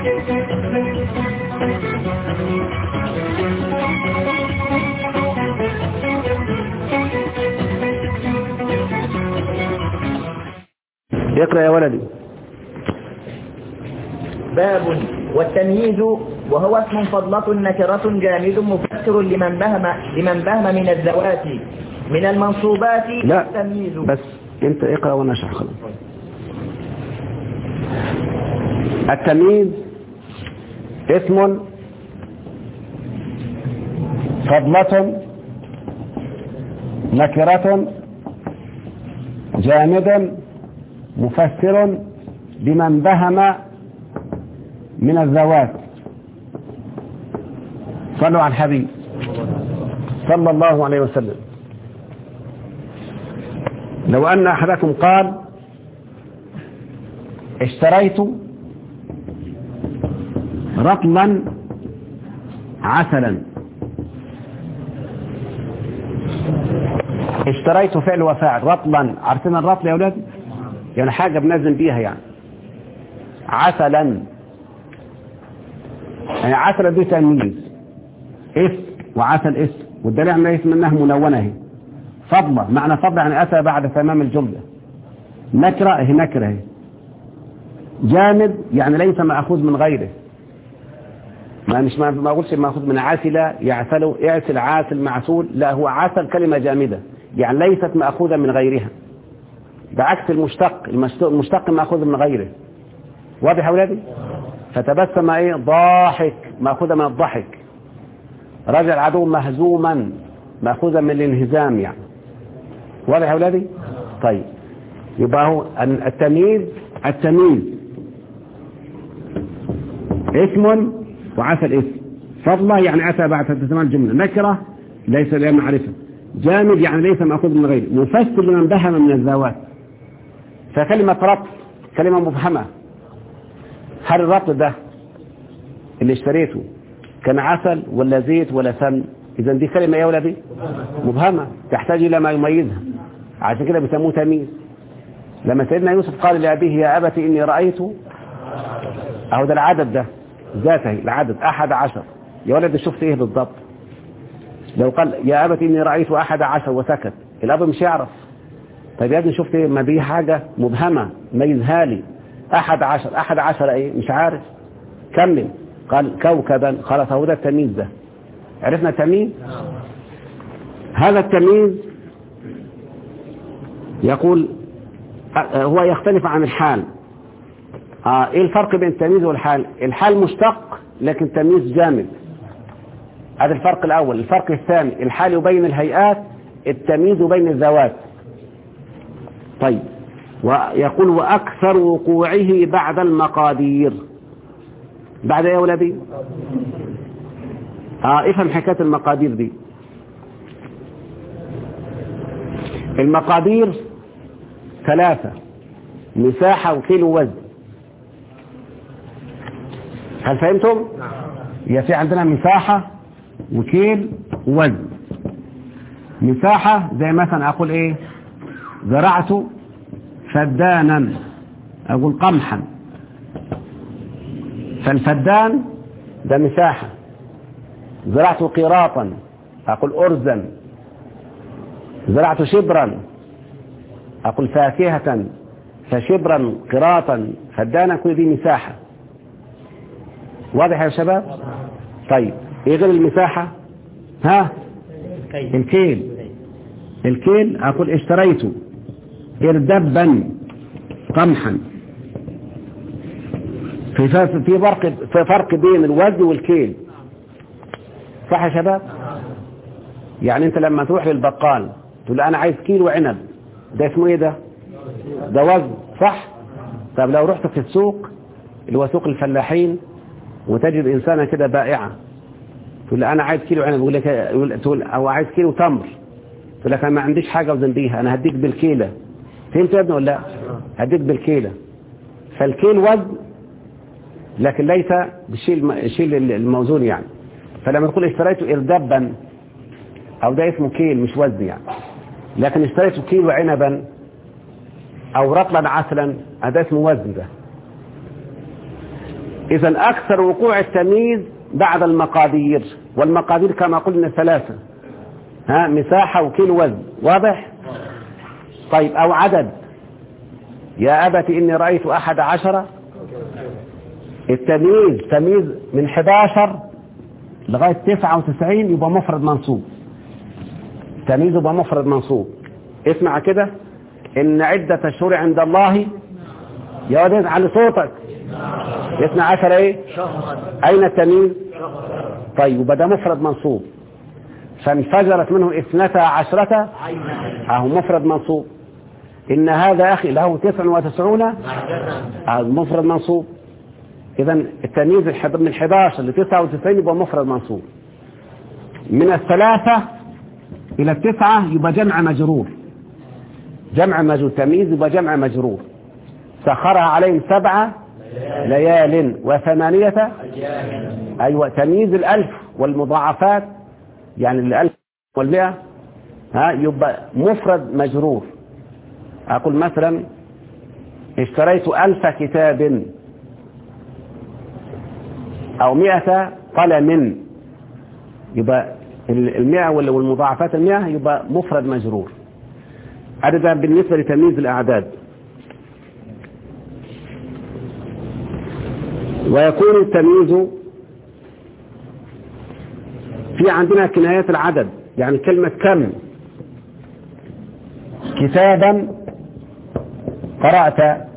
اقرأ يا ولدي باب والتمييز وهو اسم فضلة نكرة جامد مفسر لمن بهم لمن بهم من الذوات من المنصوبات لا التمييز بس انت اقرأ وانا اشرح خلاص التمييز اسم فضلة نكرة جامد مفسر بمن بهم من الذوات صلوا على الحبيب صلى الله عليه وسلم لو أن أحدكم قال اشتريت رطلا عسلا اشتريت فعل وفاعل رطلا عارفين الرطل يا أولاد يعني حاجة بنزل بيها يعني عسلا يعني عسل دي تمييز اسم وعسل اسم والدليل على اسم انها منونة اهي فضلة معنى فضلة يعني اتى بعد تمام الجملة نكرة هي نكرة اهي جامد يعني ليس مأخوذ من غيره ما مش ما ما اقولش مأخوذ من عسل يعسل اعسل عاسل معسول لا هو عسل كلمة جامدة يعني ليست مأخوذة من غيرها بعكس المشتق المشتق مأخوذ من غيره واضح يا اولادي فتبسم ايه ضاحك مأخوذة من الضحك رجع العدو مهزوما مأخوذة من الانهزام يعني واضح يا اولادي طيب يبقى هو التمييز التمييز اسم وعسى الاسم فضلة يعني أتى بعد تسمى الجملة نكرة ليس لها معرفة جامد يعني ليس مأخوذ من غيره مفسر لمن بهم من الذوات فكلمة ربط كلمة مبهمة هل الربط ده اللي اشتريته كان عسل ولا زيت ولا سمن اذا دي كلمة ايه ولا دي مبهمة تحتاج الى ما يميزها عشان كده بيسموه تمييز لما سيدنا يوسف قال لأبيه يا أبت إني رأيت أهو ده العدد ده ذاته العدد أحد عشر يا ولد شفت إيه بالضبط لو قال يا أبت إني رأيت أحد عشر وسكت الأب مش يعرف طيب يا ابني شفت إيه ما دي حاجة مبهمة ميزها لي أحد عشر أحد عشر إيه مش عارف كمل قال كوكبا خلاص هو ده التمييز ده عرفنا التمييز هذا التمييز يقول هو يختلف عن الحال آه ايه الفرق بين التمييز والحال الحال مشتق لكن التمييز جامد هذا الفرق الاول الفرق الثاني الحال يبين الهيئات التمييز بين الذوات طيب ويقول واكثر وقوعه بعد المقادير بعد ايه يا ولدي اه افهم حكايه المقادير دي المقادير ثلاثة مساحة وكيلو وزن هل فهمتم؟ يا في عندنا مساحة وكيل ووزن مساحة زي مثلا أقول إيه زرعت فدانا أقول قمحا فالفدان ده مساحة زرعت قراطا أقول أرزا زرعت شبرا أقول فاكهة فشبرا قراطا فدانا كل دي مساحة واضح يا شباب طيب ايه غير المساحة ها الكيل الكيل أقول اشتريت اردبا قمحا في في فرق في فرق بين الوزن والكيل صح يا شباب يعني انت لما تروح للبقال تقول له انا عايز كيلو عنب ده اسمه ايه ده ده وزن صح طب لو رحت في السوق اللي هو سوق الفلاحين وتجد انسانه كده بائعه تقول له انا عايز كيلو عنب يقول لك تقول او عايز كيلو تمر تقول لك انا ما عنديش حاجه اوزن بيها انا هديك بالكيله فهمت يا ابني ولا لا هديك بالكيله فالكيل وزن لكن ليس بالشيء الشيء الموزون يعني فلما تقول اشتريت اردبا او ده اسمه كيل مش وزن يعني لكن اشتريت كيلو عنبا او رطلا عسلا هذا اسمه وزن ده إذا أكثر وقوع التمييز بعد المقادير والمقادير كما قلنا ثلاثة ها مساحة وكيلو وزن واضح طيب أو عدد يا أبت إني رأيت أحد عشر التمييز تمييز من 11 لغاية 99 يبقى مفرد منصوب تمييز يبقى مفرد منصوب اسمع كده إن عدة الشهور عند الله يا ولد على صوتك اثنا عشر ايه اين التمييز طيب يبقى ده مفرد منصوب فانفجرت منه اثنتا عشرة اهو مفرد منصوب ان هذا اخي له تسع وتسعون اهو مفرد منصوب اذا التمييز الحد- من 11 ل 99 يبقى مفرد منصوب من الثلاثة الى التسعة يبقى جمع مجرور جمع مجرور تمييز يبقى جمع مجرور سخرها عليهم سبعة ليال وثمانية أيوة تمييز الألف والمضاعفات يعني الألف والمئة ها يبقى مفرد مجرور أقول مثلا اشتريت ألف كتاب أو مئة قلم يبقى المئة وال- والمضاعفات المئة يبقى مفرد مجرور هذا ده بالنسبة لتمييز الأعداد ويكون التمييز في عندنا كنايات العدد يعني كلمة كم كتابا قرأت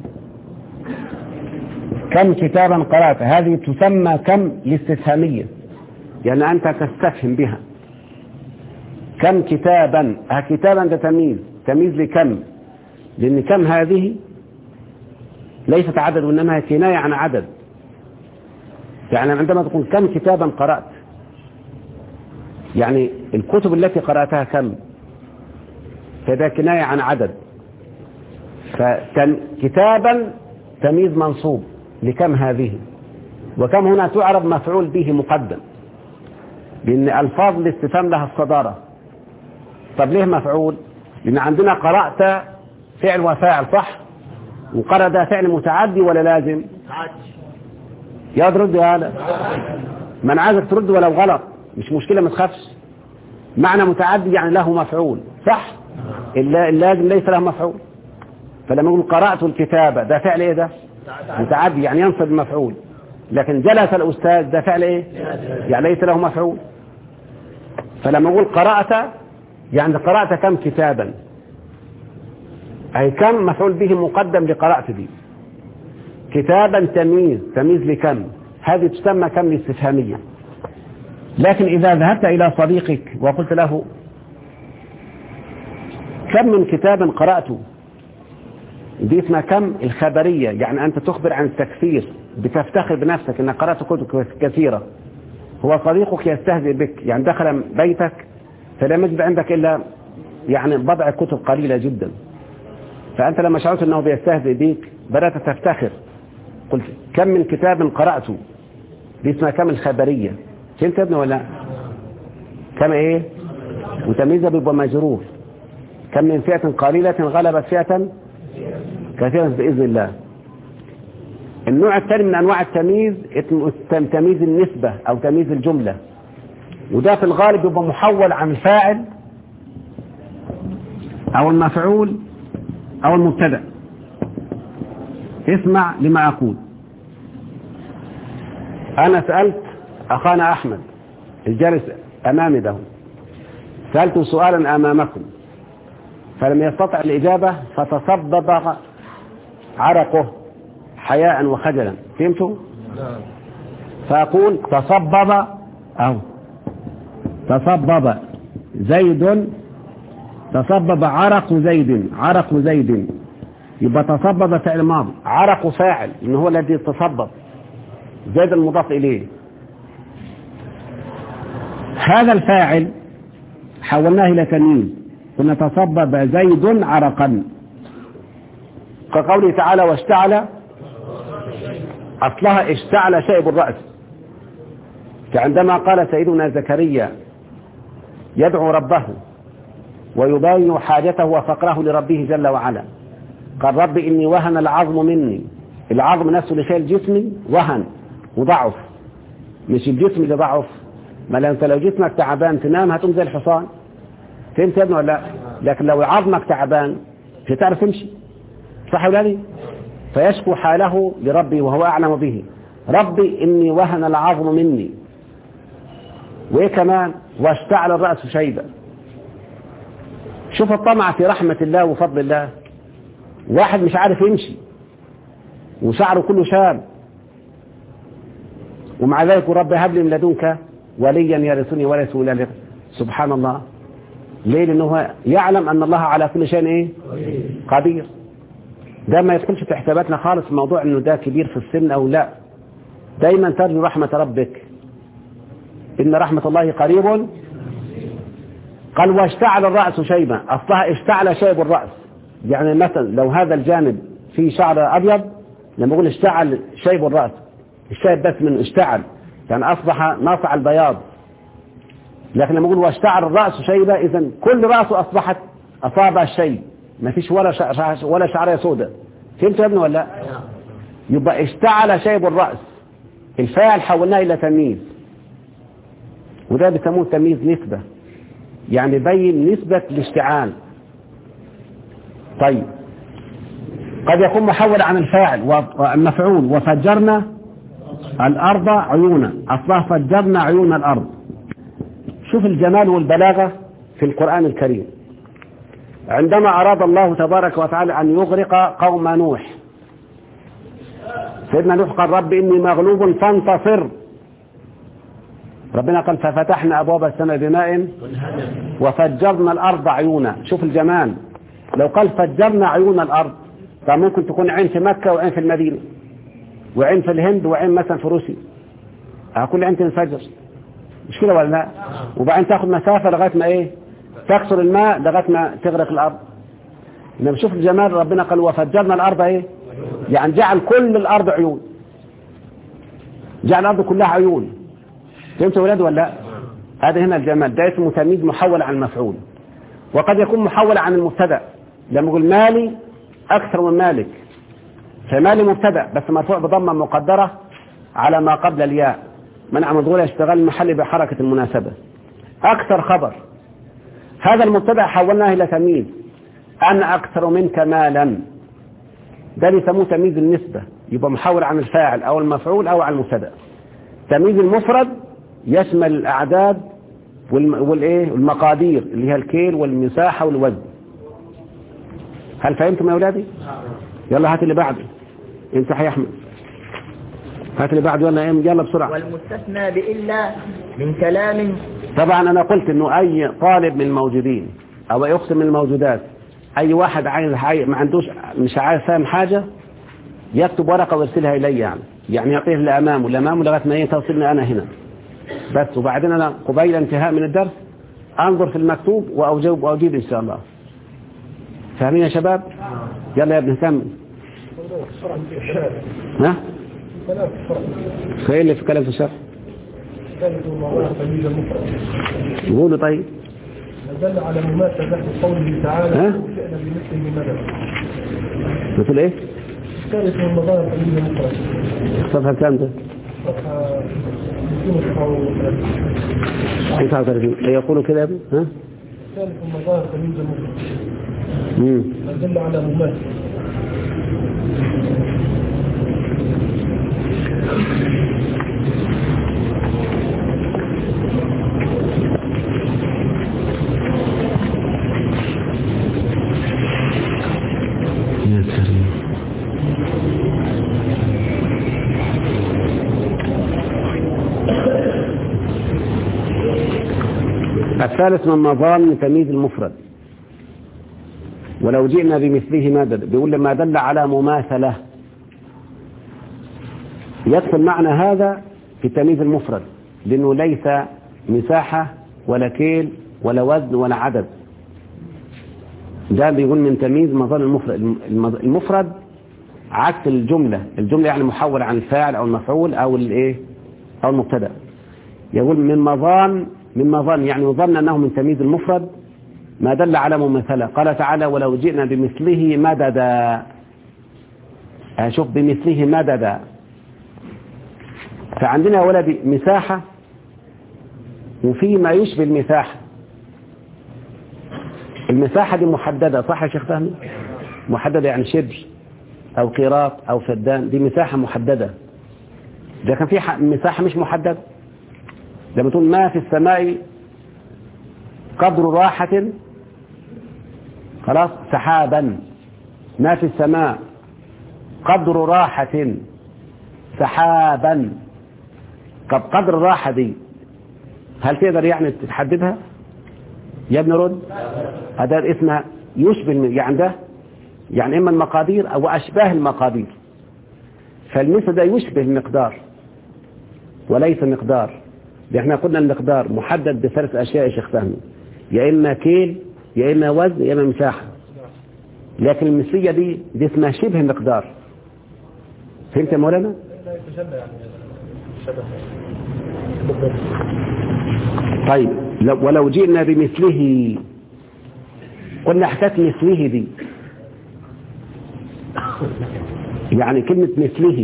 كم كتابا قرأت هذه تسمى كم الاستفهامية يعني أنت تستفهم بها كم كتابا ها كتابا ده تمييز تمييز لكم لأن كم هذه ليست عدد وإنما هي كناية عن عدد يعني عندما تقول كم كتابا قرأت يعني الكتب التي قرأتها كم فده كناية عن عدد فكتابا تمييز منصوب لكم هذه وكم هنا تعرض مفعول به مقدم لأن ألفاظ الاستفهام لها الصدارة طب ليه مفعول لأن عندنا قرأت فعل وفاعل صح وقرأ ده فعل متعدي ولا لازم يا ترد يا هذا ما انا عايزك ترد ولو غلط مش مشكلة ما تخافش معنى متعدي يعني له مفعول صح اللا- اللازم ليس له مفعول فلما يقول قرأت الكتابة ده فعل ايه ده متعدي يعني ينصب المفعول لكن جلس الأستاذ ده فعل ايه يعني ليس له مفعول فلما يقول قرأت يعني قرأت كم كتابا أي كم مفعول به مقدم لقرأت دي كتابا تمييز تمييز لكم هذه تسمى كم الاستفهامية لكن إذا ذهبت إلى صديقك وقلت له كم من كتاب قرأته دي اسمها كم الخبرية يعني أنت تخبر عن التكثير بتفتخر بنفسك أنك قرأت كتب كثيرة هو صديقك يستهزئ بك يعني دخل بيتك فلم يجد عندك إلا يعني بضع كتب قليلة جدا فأنت لما شعرت أنه بيستهزئ بك بدأت تفتخر قلت كم من كتاب قرأته دي اسمها كم الخبرية فهمت يا ابني ولا لا؟ كم ايه وتمييزها بيبقى مجرور كم من فئة قليلة غلبت فئة كثيرة بإذن الله النوع الثاني من أنواع التمييز اسمه تمييز النسبة أو تمييز الجملة وده في الغالب يبقى محول عن الفاعل أو المفعول أو المبتدأ اسمع لما أقول أنا سألت أخانا أحمد الجالس أمامي ده سألته سؤالا أمامكم فلم يستطع الإجابة فتصبب عرقه حياء وخجلا فهمتوا؟ فأقول تصبب أو تصبب زيد تصبب عرق زيد عرق زيد يبقى تصبب فعل ماضي عرق فاعل إن هو الذي تصبب زيد المضاف إليه هذا الفاعل حولناه إلى تمييز قلنا تصبب زيد عرقا كقوله تعالى واشتعل أصلها اشتعل شيب الرأس كعندما قال سيدنا زكريا يدعو ربه ويبين حاجته وفقره لربه جل وعلا قال رب إني وهن العظم مني العظم نفسه اللي شايل جسمي وهن وضعف مش الجسم اللي ضعف ما لو انت لو جسمك تعبان تنام هتقوم زي الحصان فهمت يا ابني ولا لا لكن لو عظمك تعبان مش هتعرف تمشي صح ولا لا فيشكو حاله لربي وهو اعلم به ربي اني وهن العظم مني وايه كمان واشتعل الراس شيبا شوف الطمع في رحمه الله وفضل الله واحد مش عارف يمشي وشعره كله شاب ومع ذلك رب هب لي من لدنك وليا يرثني ورث ولا سبحان الله ليه لانه يعلم ان الله على كل شيء ايه قدير ده ما يدخلش في حساباتنا خالص موضوع انه ده كبير في السن او لا دايما ترجو رحمة ربك ان رحمة الله قريب قال واشتعل الرأس شيبا اصلها اشتعل شيب الرأس يعني مثلا لو هذا الجانب فيه شعر ابيض لما اقول اشتعل شيب الرأس الشيب بس من اشتعل يعني اصبح ناصع البياض لكن لما اقول واشتعل الرأس شيبة اذا كل رأسه اصبحت اصابها الشيب ما فيش ولا شعر ولا شعريه سوداء فهمت يا ابني ولا لا يبقى اشتعل شيب الرأس الفاعل حولناه الى تمييز وده بيسموه تمييز نسبة يعني بين نسبة الاشتعال طيب قد يكون محول عن الفاعل والمفعول وفجرنا الأرض عيونا أصلا فجرنا عيون الأرض شوف الجمال والبلاغة في القرآن الكريم عندما أراد الله تبارك وتعالى أن يغرق قوم نوح سيدنا نوح قال رب إني مغلوب فانتصر ربنا قال ففتحنا أبواب السماء بماء وفجرنا الأرض عيونا شوف الجمال لو قال فجرنا عيون الأرض فممكن تكون عين في مكة وعين في المدينة وعين في الهند وعين مثلا في روسيا كل عين تنفجر مش كده ولا لا وبعدين تاخد مسافة لغاية ما ايه تكسر الماء لغاية ما تغرق الأرض إنما شوف الجمال ربنا قال وفجرنا الأرض ايه يعني جعل كل الأرض عيون جعل الأرض كلها عيون فهمت يا ولاد ولا لا هذا هنا الجمال ده اسمه تمييز محول عن المفعول وقد يكون محول عن المبتدا لما يقول مالي أكثر من مالك فمالي مبتدا بس مرفوع بضمة مقدرة على ما قبل الياء منع مضغول يشتغل المحل بحركة المناسبة أكثر خبر هذا المبتدا حولناه إلى تمييز أنا أكثر منك مالا ده بيسموه تمييز النسبة يبقى محول عن الفاعل أو المفعول أو عن المبتدا تمييز المفرد يشمل الأعداد والإيه والمقادير اللي هي الكيل والمساحة والوزن هل فهمتم يا أولادي يلا هات اللي بعده انت يا أحمد هات اللي بعده يلا يلا بسرعة والمستثنى بإلا من كلام طبعا أنا قلت إنه أي طالب من الموجودين أو أي أخت من الموجودات أي واحد عايز ما عندوش مش عايز فاهم حاجة يكتب ورقة ويرسلها إلي يعني يعني يعطيه اللي أمامه اللي أمامه لغاية ما توصلني أنا هنا بس وبعدين أنا قبيل انتهاء من الدرس أنظر في المكتوب وأجيب وأجيب إن شاء الله فاهمين يا شباب يلا يا ابن كمل ها فايه اللي في كلام في الشرح قولوا طيب دل على مماثلة قوله تعالى ها؟ جئنا بمثله مدد بتقول ايه ثالث من المظاهر تمييز مفرد صفحة كام ده صفحة 239 39 يقولوا كده يا ابني ها ثالث من المظاهر تمييز مفرد امم دل على مماثل يا كريم الثالث من مظان تمييز المفرد ولو جئنا بمثله ما دل بيقول لما دل على مماثلة يدخل معنى هذا في التمييز المفرد لأنه ليس مساحة ولا كيل ولا وزن ولا عدد ده بيقول من تمييز مظان المفرد المظ- المفرد عكس الجملة الجملة يعني محول عن الفاعل أو المفعول أو الإيه أو المبتدأ يقول من مظان من مظان يعني يظن أنه من تمييز المفرد ما دل على مماثلة قال تعالى ولو جئنا بمثله مددا هشوف بمثله مددا فعندنا يا ولدي مساحة وفي ما يشبه المساحة المساحة دي محددة صح يا شيخ فهمي محددة يعني شبر أو قيراط أو فدان دي مساحة محددة ده كان في ح- مساحة مش محددة لما تقول ما في السماء قدر راحة خلاص سحابا ما في السماء قدر راحة سحابا طب قدر الراحة دي هل تقدر يعني تحددها يا ابن رد هذا اسمها يشبه الم- يعني ده يعني إما المقادير أو أشباه المقادير فالمثل ده يشبه المقدار وليس مقدار ده احنا قلنا المقدار محدد بثلاث أشياء يا شيخ فهمي يا إما كيل يا إما وزن يا إما مساحة لكن المثلية دي دي اسمها شبه مقدار فهمت يا مولانا؟ لا يتجلى يعني شبه طيب لو ولو جئنا بمثله قلنا حكاية مثله دي يعني كلمة مثله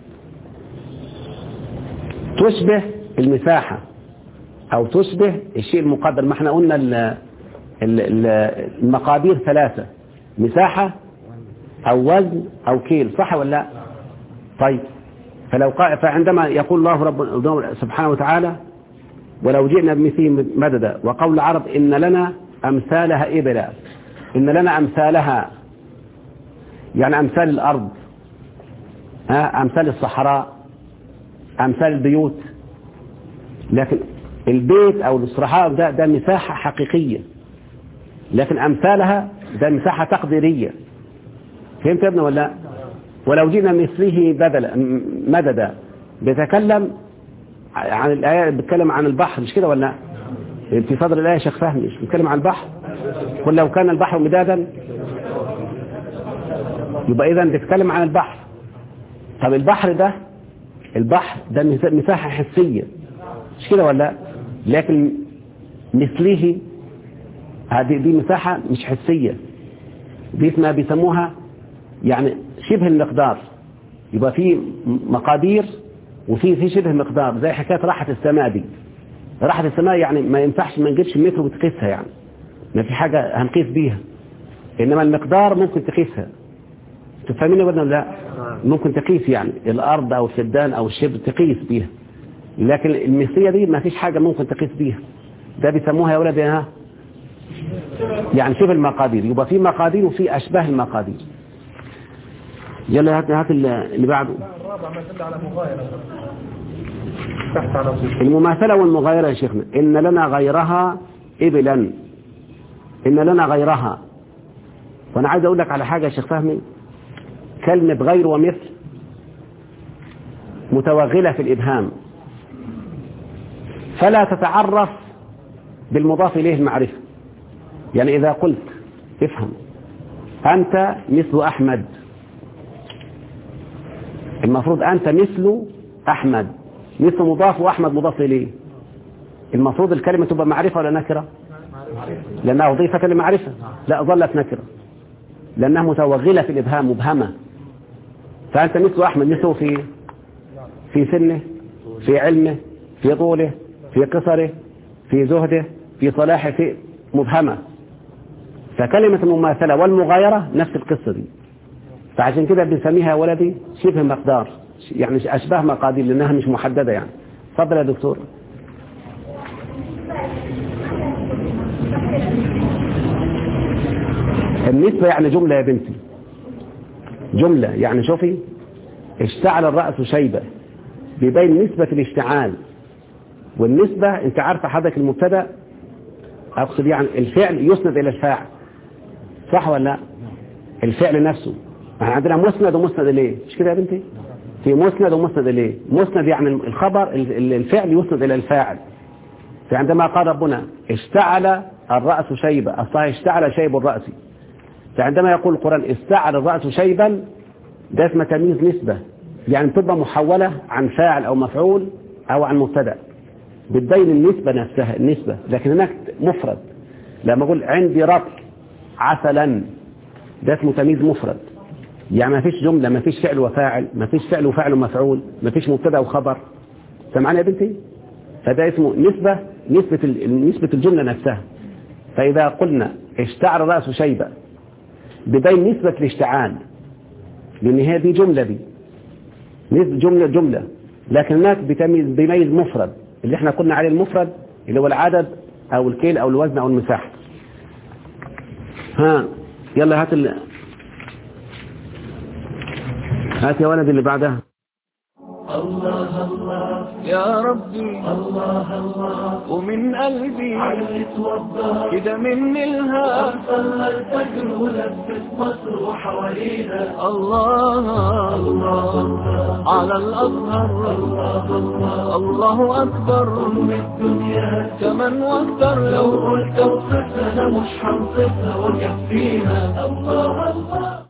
تشبه المساحة أو تشبه الشيء المقدر ما احنا قلنا ال- ال- ال- المقادير ثلاثة مساحة أو وزن أو كيل صح ولا لا طيب فلو قا... فعندما يقول الله رب سبحانه وتعالى ولو جئنا بمثله مددا وقول العرب إن لنا أمثالها إبلا إن لنا أمثالها يعني أمثال الأرض ها أمثال الصحراء أمثال البيوت لكن البيت أو الصحراء ده ده مساحة حقيقية لكن أمثالها ده مساحة تقديرية فهمت يا ابني ولا لا؟ ولو جينا مثله بدلا م- مددا بيتكلم عن الآية بيتكلم عن البحر مش كده ولا لا؟ في صدر الآية شيخ فهمي مش بيتكلم عن البحر قل لو كان البحر مدادا يبقى إذا بيتكلم عن البحر طب البحر ده البحر ده مس- مساحة حسية مش كده ولا لا؟ لكن مثله هذه دي مساحة مش حسية دي اسمها بيسموها يعني شبه المقدار يبقى في مقادير وفي في شبه مقدار زي حكاية راحة السماء دي راحة السماء يعني ما ينفعش ما نجيبش متر وتقيسها يعني ما في حاجة هنقيس بيها إنما المقدار ممكن تقيسها تفهميني ولا لا ممكن تقيس يعني الأرض أو الفدان أو الشبر تقيس بيها لكن المثلية دي ما فيش حاجة ممكن تقيس بيها ده بيسموها يا ولد ها يعني شبه المقادير يبقى في مقادير وفي أشباه المقادير يلا هات هات اللي بعده الرابع ما دل على مغايرة تحت على طول المماثلة والمغايرة يا شيخنا إن لنا غيرها إبلا إن لنا غيرها وأنا عايز أقول لك على حاجة يا شيخ فهمي كلمة غير ومثل متوغلة في الإبهام فلا تتعرف بالمضاف إليه المعرفة يعني إذا قلت افهم أنت مثل أحمد المفروض أنت مثل أحمد مثل مضاف وأحمد مضاف إليه المفروض الكلمة تبقى معرفة ولا نكرة لأنها أضيفت لمعرفة لا ظلت نكرة لأنها متوغلة في الإبهام مبهمة فأنت مثل أحمد مثله في في سنه في علمه في طوله في قصره في زهده في صلاحه في مبهمة فكلمة المماثلة والمغايرة نفس القصة دي فعشان كده بنسميها يا ولدي شبه مقدار يعني أشباه مقادير لأنها مش محددة يعني تفضل يا دكتور النسبة يعني جملة يا بنتي جملة يعني شوفي اشتعل الرأس شيبة بيبين نسبة الاشتعال والنسبة انت عارفة حضرتك المبتدا اقصد يعني الفعل يسند الى الفاعل صح ولا لا الفعل نفسه احنا عندنا مسند ومسند اليه مش كده يا بنتي في مسند ومسند اليه مسند يعني الخبر ال- الفعل يسند الى الفاعل فعندما قال ربنا اشتعل الرأس شيبة أصلا اشتعل شيب الرأس فعندما يقول القرآن استعل الرأس شيبا ده اسمه تمييز نسبة يعني تبقى محولة عن فاعل أو مفعول أو عن مبتدا بتبين النسبة نفسها النسبة لكن هناك مفرد لما أقول عندي رطل عسلا ده اسمه تمييز مفرد يعني ما فيش جملة ما فيش فعل وفاعل ما فيش فعل وفاعل ومفعول ما فيش مبتدا وخبر سمعني يا بنتي فده اسمه نسبة نسبة ال- نسبة الجملة نفسها فإذا قلنا اشتعر رأس شيبة ببين نسبة الاشتعال لأن هي دي جملة دي نسبة جملة جملة لكن هناك بتميز بيميز مفرد اللي احنا قلنا عليه المفرد اللي هو العدد أو الكيل أو الوزن أو المساحة ها يلا هات ال... هات يا ولد اللي بعدها يا ربي الله الله ومن قلبي كده مني الهام صلى الفجر ولبس مصر وحوالينا الله الله على الأزهر الله الله أكبر أم الدنيا كمان واكتر لو قلت اوصفها أنا مش هنصفها وكفيها الله الله